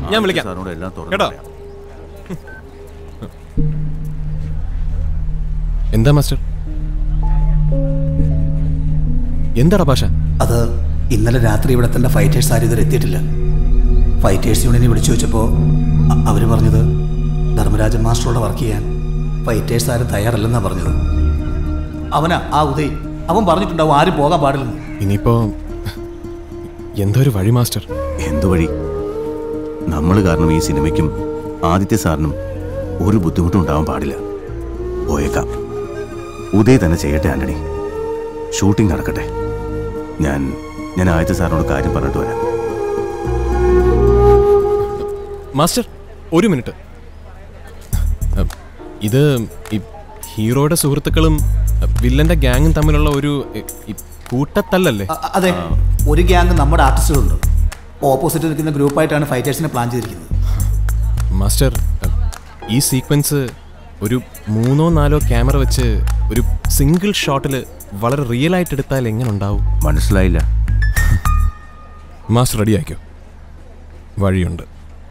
ഞാൻ വിളിക്കാം സാറിനോട് എല്ലാം തുറന്നു കേട്ടോ പറയാം. എന്താ മാസ്റ്റർ എന്താടാ ഭാഷ അത് ഇന്നലെ രാത്രി ഇവിടെ തന്നെ ഫൈറ്റേഴ്സ് ആരും ഇതുവരെ എത്തിയിട്ടില്ല ഫൈറ്റേഴ്സ് യൂണിയനെ വിളിച്ചു വെച്ചപ്പോൾ അവർ പറഞ്ഞത് ധർമ്മരാജൻ മാസ്റ്ററോട് വർക്ക് ചെയ്യാൻ ഫൈറ്റേഴ്സ് ആരും തയ്യാറല്ലെന്നാണ് പറഞ്ഞത് അവനാ ആ ഉദയ് അവൻ പറഞ്ഞിട്ടുണ്ടാവും ആരും പോകാൻ പാടില്ലെന്ന് ഇനിയിപ്പോ എന്തോ ഒരു വഴി മാസ്റ്റർ എന്തു വഴി നമ്മൾ കാരണം ഈ സിനിമയ്ക്കും ആദിത്യ സാറിനും ഒരു ബുദ്ധിമുട്ടും ഉണ്ടാവാൻ പാടില്ല പോയേക്കാം ഉദയ് തന്നെ ചെയ്യട്ടെ ആന്റണി ഷൂട്ടിംഗ് നടക്കട്ടെ ഞാൻ ഞാൻ ആദിത്യ സാറിനോട് കാര്യം പറഞ്ഞിട്ട് വരാം മാസ്റ്റർ ഒരു മിനിറ്റ് അഹ്, ഇത് ഈ ഹീറോയുടെ സുഹൃത്തുക്കളും അഹ്, വില്ലന്റെ ഗാങ്ങും തമ്മിലുള്ള ഒരു ഇ- ഈ കൂട്ടത്തല്ലല്ലേ അ- അതെ ഒരു ഗ്യാങ് നമ്മുടെ ആർട്ടിസ്റ്റുകളുണ്ട് ഓപ്പോസിറ്റ് നിൽക്കുന്ന ഗ്രൂപ്പായിട്ടാണ് ഫൈറ്റേഴ്സിനെ പ്ലാൻ ചെയ്തിരിക്കുന്നത് മാസ്റ്റർ അഹ്, ഈ സീക്വൻസ് ഒരു മൂന്നോ നാലോ ക്യാമറ വെച്ച് ഒരു സിംഗിൾ ഷോട്ടിൽ വളരെ റിയൽ ആയിട്ട് എടുത്താൽ എങ്ങനെ ഉണ്ടാവും മനസ്സിലായില്ല മാസ്റ്റർ റെഡി ആക്കിയോ വഴിയുണ്ട്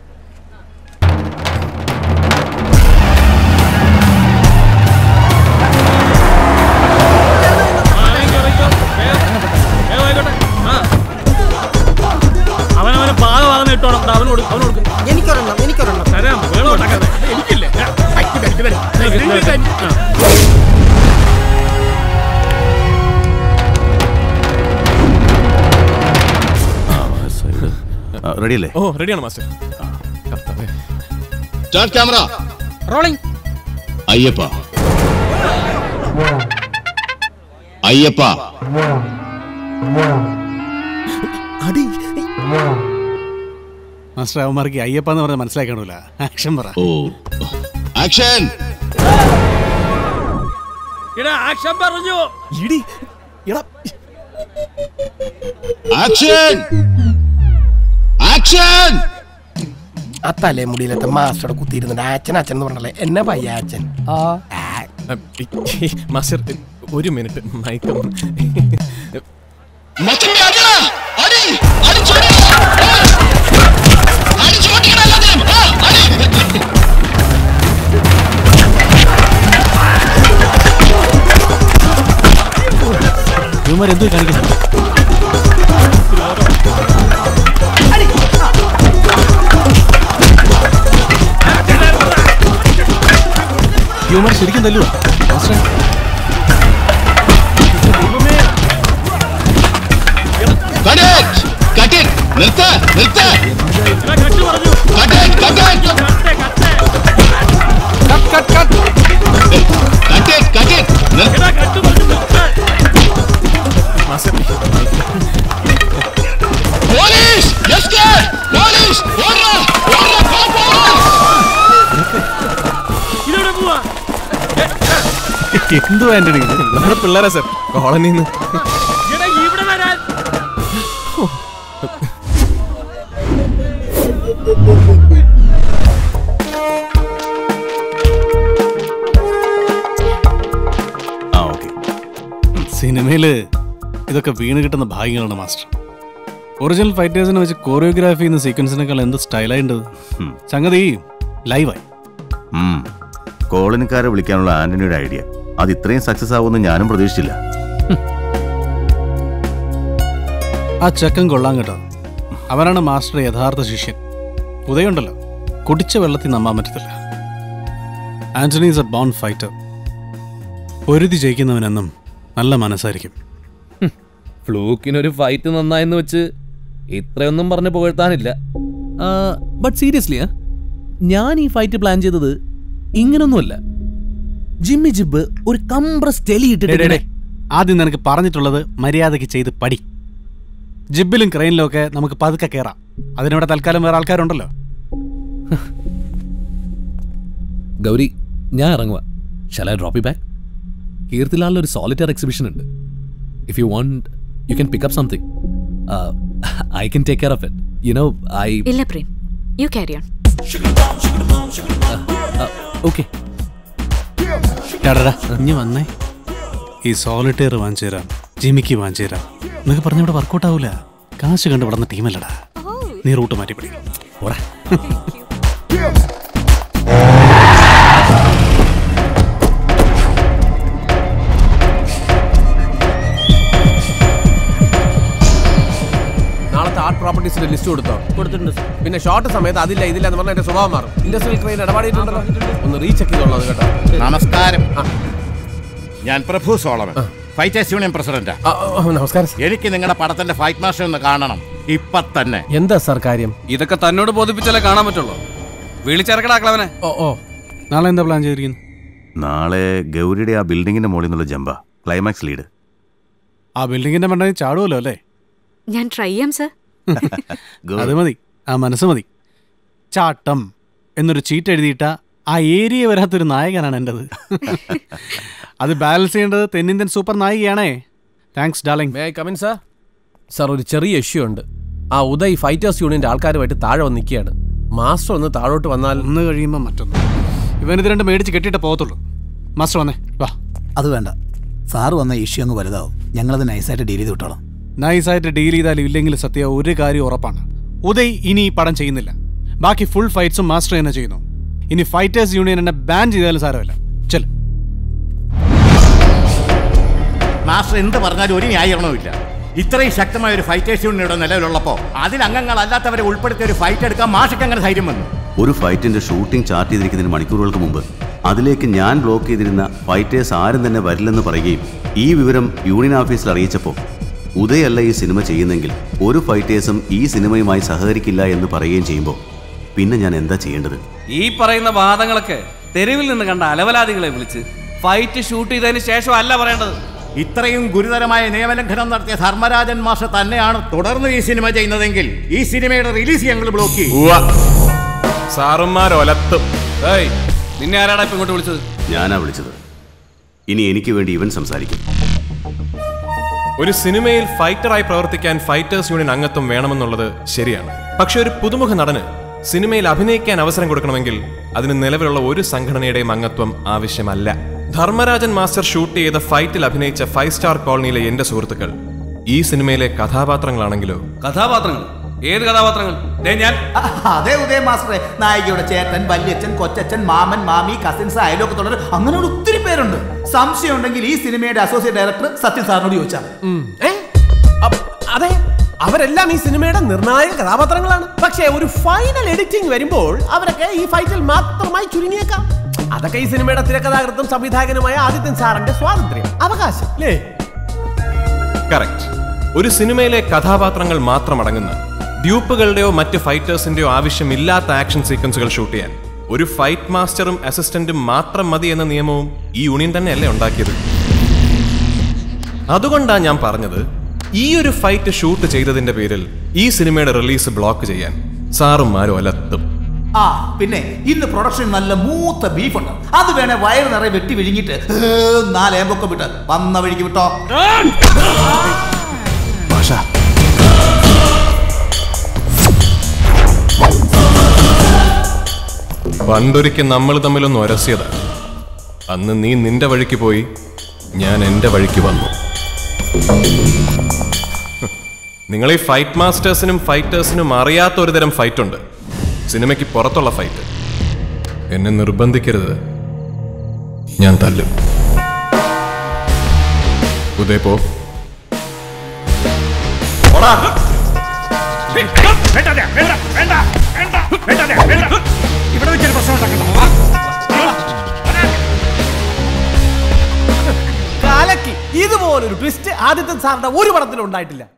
അവനവന് പാക വാങ്ങുന്ന ഇട്ടോണം ദാ അവന് കൊടുക്കും അവന് കൊടുക്കും എനിക്കൊരെണ്ണം എനിക്കൊരെണ്ണം തരാം വേണം ഉണ്ടാക്കാതെ എനിക്കില്ലേ ആ, തരാം, തരാം, തരാം. ആ. റെഡി അല്ലേ ഓ റെഡിയാണ് മാസ്റ്റർ കർത്താവേ. Start camera rolling Ayyappa Ayyappa അടി മാസ്റ്റർ അവന്മാർക്ക് അയ്യപ്പ എന്ന് പറഞ്ഞാൽ മനസ്സിലാക്കണമില്ല ആക്ഷൻ പറ ഓ ആക്ഷൻ എടാ ആക്ഷൻ പറഞ്ഞു ഇടി എടാ ആക്ഷൻ ആക്ഷൻ ആ തലമുടിയിലത്തെ മാസ്റ്ററുടെ കുത്തിയിരുന്നുണ്ട് അച്ഛൻ അച്ഛൻ എന്ന് പറഞ്ഞല്ലേ എന്നെ പയ്യ അച്ഛൻ ആ അഹ്, ഈ- ഈ മാസ്റ്റർ ഒരു മിനിറ്റ് മയക്കം മച്ചന്റെ അടിടാ അടി അടിച്ചോടി അടിച്ചോടിക്കണം എല്ലാത്തിനും ആ, അടി ഇവന്മാർ എന്തോ കാണിക്കുന്നു ഇവന്മാർ ശരിക്കും തല്ലുവാ master Cut it! Cut it! നിർത്ത് നിർത്ത് എടാ കട്ട് പറഞ്ഞു Cut it! Cut it! Cut cut Cut it! Cut it! നിർ- എടാ കട്ട് പറഞ്ഞു നിർത്ത് മാസ്റ്റർ പോലീസ് Escape! പോലീസ് ഓടടാ! ഓടടാ! പോ, പോ! ഇതെവിടെ പോവാ എന്തോ ആന്റണി ഇത്? നമ്മുടെ പിള്ളേരാ സർ കോളനിന്ന് എടാ ഇവിടെ വരാൻ ആ ഓക്കെ സിനിമയില് ഇതൊക്കെ വീണ് കിട്ടുന്ന ഭാഗ്യങ്ങളാണ് മാസ്റ്റർ ഒറിജിനൽ ഫൈറ്റേഴ്സിനെ വെച്ച് കോറിയോഗ്രാഫി ചെയ്യുന്ന സീക്വൻസിനേക്കാൾ എന്ത് സ്റ്റൈലായിട്ടത് ഉം. സംഗതി ലൈവായി കോളനിക്കാരെ വിളിക്കാനുള്ള ആന്റണിയുടെ ഐഡിയ അത് ഇത്രയും സക്സസ് ആവുമെന്ന് ഞാനും പ്രതീക്ഷിച്ചില്ല ആ ചെക്കൻ കൊള്ളാൻ കേട്ടോ അവനാണ് മാസ്റ്റർ യഥാർത്ഥ ശിഷ്യൻ ഉദയുണ്ടല്ലോ കുടിച്ച വെള്ളത്തിൽ നമ്പാൻ പറ്റത്തില്ല Antony is a born fighter പൊരുതി ജയിക്കുന്നവനെന്നും നല്ല മനസ്സായിരിക്കും ഫ്ലൂക്കിനൊരു ഫൈറ്റ് നന്നായെന്ന് വെച്ച് ഇത്രയൊന്നും പറഞ്ഞ് പുകഴ്ത്താനില്ല ബട്ട് സീരിയസ്ലി ഞാൻ ഈ ഫൈറ്റ് പ്ലാൻ ചെയ്തത് ഇങ്ങനൊന്നുമല്ല ജിമ്മി ജിബ് ഒരു കംപ്രസ് ടെലി ഡേ, ഡേ, ഇട്ടിട്ട് ഡേ. ആദ്യം നിനക്ക് പറഞ്ഞിട്ടുള്ളത് മര്യാദയ്ക്ക് ചെയ്ത് പടി ജിബിലും ക്രെയിനിലും ഒക്കെ നമുക്ക് പതുക്കെ കയറാം അതിനിവിടെ തൽക്കാലം വേറെ ആൾക്കാരുണ്ടല്ലോ ഗൗരി ഞാൻ ഇറങ്ങുക shall I drop you back കീർത്തിലാലിൽ ഒരു സോളിറ്റർ എക്സിബിഷൻ ഉണ്ട് if you want you can pick up something I can take care of it you know I ഇല്ല Prem you carry on okay എടാ ഇനി വന്നേ ഈ സോളിറ്റയർ വാങ്ങിച്ചു തരാം ജിമിക്ക് വാങ്ങിച്ചു തരാം എന്നൊക്കെ പറഞ്ഞ ഇവിടെ വർക്കൗട്ട് ആവൂല കാശ് കണ്ട് വിടുന്ന ടീമല്ലടാ നീ റൂട്ട് മാറ്റി പിടി നാളത്തെ ആർട്ട് പ്രോപ്പർട്ടീസിന്റെ ലിസ്റ്റ് കൊടുത്തോ കൊടുത്തിട്ടുണ്ട് പിന്നെ ഷോർട്ട് സമയത്ത് അതില്ല ഇതില്ല എന്ന് പറഞ്ഞാൽ എന്റെ സ്വഭാവം മാറും ഇൻഡസ്ട്രിയൽ ക്രെയിൻ ഇടപാടിയിട്ടുണ്ടല്ലോ ഒന്ന് റീചെക്ക് ചെയ്തോളൂ കേട്ടോ നമസ്കാരം ഞാൻ പ്രഭു സോളമൻ ഫൈറ്റേഴ്സ് യൂണിയൻ പ്രസിഡന്റാ നമസ്കാരം എനിക്ക് നിങ്ങളുടെ പടത്തിന്റെ ഫൈറ്റ് മാസ്റ്റർ ഒന്ന് കാണണം ഇപ്പൊ തന്നെ എന്താ സാർ കാര്യം ഇതൊക്കെ തന്നോട് ബോധിപ്പിച്ചാലേ കാണാൻ പറ്റുള്ളൂ വിളിച്ചിറക്കടാ ക്ലവനെ ഓ ഓ നാളെ എന്താ പ്ലാൻ ചെയ്തിരിക്കുന്നത് നാളെ ഗൗരിയുടെ ആ ബിൽഡിങ്ങിന്റെ മുകളിൽ നിന്നുള്ള ജമ്പ ക്ലൈമാക്സ് ലീഡ് ആ ബിൽഡിങ്ങിന്റെ മണ്ടയിൽ ചാടുമല്ലോ അല്ലേ ഞാൻ ട്രൈ ചെയ്യാം സർ അത് മതി ആ മനസ്സ് മതി ചാട്ടം എന്നൊരു ചീട്ട് എഴുതിയിട്ട ആ ഏരിയ വരാത്തൊരു നായകനാണ് എൻ്റെത് അത് ബാലൻസ് ചെയ്യേണ്ടത് തെന്നിന്ത്യൻ സൂപ്പർ നായികയാണേ thanks darling may I come in sir sir ഒരു ചെറിയ ഇഷ്യൂ ഉണ്ട് ആ ഉദയ് ഫൈറ്റേഴ്സ് യൂണിയന്റെ ആൾക്കാരുമായിട്ട് താഴെ വന്ന് നിൽക്കുകയാണ് മാസ്റ്റർ ഒന്ന് താഴോട്ട് വന്നാൽ ഒന്ന് കഴിയുമ്പോൾ മറ്റൊന്ന് ഇവനിത് രണ്ട് മേടിച്ച് കെട്ടിയിട്ട് പോകത്തുള്ളൂ മാസ്റ്റർ വന്നേ വാ അത് വേണ്ട സാറ് വന്ന ഇഷ്യൂ അങ്ങ് വലുതാവും ഞങ്ങളത് നൈസായിട്ട് ഡീൽ ചെയ്ത് വിട്ടോളാം നൈസായിട്ട് ഡീൽ ചെയ്താലും ഇല്ലെങ്കിൽ സത്യ ഒരു കാര്യം ഉറപ്പാണ് ഉദയ് ഇനി ഈ പടം ചെയ്യുന്നില്ല ബാക്കി ഫുൾ ഫൈറ്റ്സും മാസ്റ്റർ തന്നെ ചെയ്യുന്നു ഇനി ഫൈറ്റേഴ്സ് യൂണിയൻ എന്നെ ബാൻ ചെയ്താലും സാരമല്ല ചെൽ മാസ്റ്റർ എന്ത് പറഞ്ഞാലും ഒരു ന്യായീകരണവുമില്ല ഇത്രയും ശക്തമായ ഒരു ഫൈറ്റേഴ്സ് യൂണിയൻ ഇവിടെ നിലവിലുള്ളപ്പോ അതിൽ അംഗങ്ങളല്ലാത്തവരെ ഉൾപ്പെടുത്തിയ ഒരു ഫൈറ്റ് എടുക്കാൻ മാഷക്ക് അങ്ങനെ ധൈര്യം വന്നു ഒരു ഫൈറ്റിന്റെ ഷൂട്ടിംഗ് ചാർട്ട് ചെയ്തിരിക്കുന്നതിന് മണിക്കൂറുകൾക്ക് മുമ്പ് അതിലേക്ക് ഞാൻ ബ്ലോക്ക് ചെയ്തിരുന്ന ഫൈറ്റേഴ്സ് ആരും തന്നെ വരില്ലെന്ന് പറയുകയും ഈ വിവരം യൂണിയൻ ഓഫീസിൽ അറിയിച്ചപ്പോൾ ഉദയല്ല ഈ സിനിമ ചെയ്യുന്നെങ്കിൽ ഒരു ഫൈറ്റേഴ്സും ഈ സിനിമയുമായി സഹകരിക്കില്ല എന്ന് പറയുകയും ചെയ്യുമ്പോൾ പിന്നെ ഞാൻ എന്താ ചെയ്യേണ്ടത് ഈ പറയുന്ന വാദങ്ങളൊക്കെ തെരുവിൽ നിന്ന് കണ്ട അലവലാദികളെ വിളിച്ച് ഫൈറ്റ് ഷൂട്ട് ചെയ്തതിന് ശേഷം അല്ല പറയേണ്ടത് ഇത്രയും ഗുരുതരമായ നിയമലംഘനം നടത്തിയ ധർമ്മരാജൻ മാഷ തന്നെയാണ് തുടർന്ന് ഈ സിനിമ ചെയ്യുന്നതെങ്കിൽ ഈ സിനിമയുടെ റിലീസ് ഞങ്ങൾ ബ്ലോക്ക് ചെയ്യും സാറന്മാരൊലത്തും ഏയ് നിന്നെ ആരാടാ ഇപ്പൊ ഇങ്ങോട്ട് വിളിച്ചത് ഞാനാ വിളിച്ചത് ഇനി എനിക്ക് വേണ്ടി ഇവൻ സംസാരിക്കും ഒരു സിനിമയിൽ ഫൈറ്ററായി പ്രവർത്തിക്കാൻ ഫൈറ്റേഴ്സ് യൂണിയൻ അംഗത്വം വേണമെന്നുള്ളത് ശരിയാണ് പക്ഷെ ഒരു പുതുമുഖ നടന് സിനിമയിൽ അഭിനയിക്കാൻ അവസരം കൊടുക്കണമെങ്കിൽ അതിന് നിലവിലുള്ള ഒരു സംഘടനയുടെയും അംഗത്വം ആവശ്യമല്ല ധർമ്മരാജൻ മാസ്റ്റർ ഷൂട്ട് ചെയ്ത ഫൈറ്റിൽ അഭിനയിച്ച ഫൈവ് സ്റ്റാർ കോളനിയിലെ എന്റെ സുഹൃത്തുക്കൾ ഈ സിനിമയിലെ കഥാപാത്രങ്ങളാണെങ്കിലോ കഥാപാത്രങ്ങൾ ഏത് കഥാപാത്രങ്ങൾ ദേ ഞാൻ അതെ ഉദയ മാസ്റ്ററെ നായികയുടെ ചേട്ടൻ വല്യച്ഛൻ കൊച്ചച്ഛൻ മാമൻ മാമി കസിൻസ് അയലോക്കത്തുള്ളവർ അങ്ങനെ ഒരു ഒത്തിരി പേരുണ്ട് സംശയം ഉണ്ടെങ്കിൽ ഈ സിനിമയുടെ അസോസിയേറ്റ് ഡയറക്ടർ സത്യൻ സാറിനോട് ചോദിച്ചാൽ മതി. ഏ? അപ്പ് അതെ അവരെല്ലാം ഈ സിനിമയുടെ നിർണായക കഥാപാത്രങ്ങളാണ് പക്ഷേ ഒരു ഫൈനൽ എഡിറ്റിംഗ് വരുമ്പോൾ അവരൊക്കെ ഈ ഫൈറ്റിൽ മാത്രമായി ചുരുങ്ങിയേക്കാം അതൊക്കെ ഈ സിനിമയുടെ തിരക്കഥാകൃത്തും സംവിധായകനുമായ ആദിത്യൻ സാറിന്റെ സ്വാതന്ത്ര്യം അവകാശം അല്ലേ കറക്റ്റ് ഒരു സിനിമയിലെ കഥാപാത്രങ്ങൾ മാത്രം അടങ്ങുന്ന ഡ്യൂപ്പുകളുടെയോ മറ്റ് ഫൈറ്റേഴ്സിന്റെയോ ആവശ്യമില്ലാത്ത ആക്ഷൻ സീക്വൻസുകൾ ഷൂട്ട് ചെയ്യാൻ ഒരു ഫൈറ്റ് മാസ്റ്ററും അസിസ്റ്റന്റും മാത്രം മതി എന്ന നിയമവും ഈ യൂണിയൻ തന്നെയല്ലേ ഉണ്ടാക്കിയത് അതുകൊണ്ടാണ് ഞാൻ പറഞ്ഞത് ഈ ഒരു ഫൈറ്റ് ഷൂട്ട് ചെയ്തതിന്റെ പേരിൽ ഈ സിനിമയുടെ റിലീസ് ബ്ലോക്ക് ചെയ്യാൻ സാറുമാരും ഒലത്തും ആ പിന്നെ ഇന്ന് പ്രൊഡക്ഷൻ നല്ല മൂത്ത ബീഫുണ്ട് അത് വേണേ വയറ് നിറയെ വെട്ടി വിഴുങ്ങിട്ട് ഏ, നാല് ഏമ്പൊക്കെ വിട്ട് വന്ന വഴിക്ക് വിട്ടോ ഭാഷ പണ്ടൊരിക്കൽ നമ്മൾ തമ്മിലൊന്ന് ഒരസ്യത അന്ന് നീ നിന്റെ വഴിക്ക് പോയി ഞാൻ എന്റെ വഴിക്ക് വന്നു നിങ്ങൾ ഈ ഫൈറ്റ് മാസ്റ്റേഴ്സിനും ഫൈറ്റേഴ്സിനും അറിയാത്ത ഒരു തരം ഫൈറ്റ് ഉണ്ട് സിനിമയ്ക്ക് പുറത്തുള്ള ഫൈറ്റ് എന്നെ നിർബന്ധിക്കരുത് ഞാൻ തല്ലും ഉദയ പോ ഇവിടെ വെച്ചൊരു പ്രശ്നം ഉണ്ടാക്കണ്ട കാലക്ക് ഇതുപോലൊരു ട്വിസ്റ്റ് ആദിത്യൻ സാറിന്റെ ഒരു പടത്തിലും ഉണ്ടായിട്ടില്ല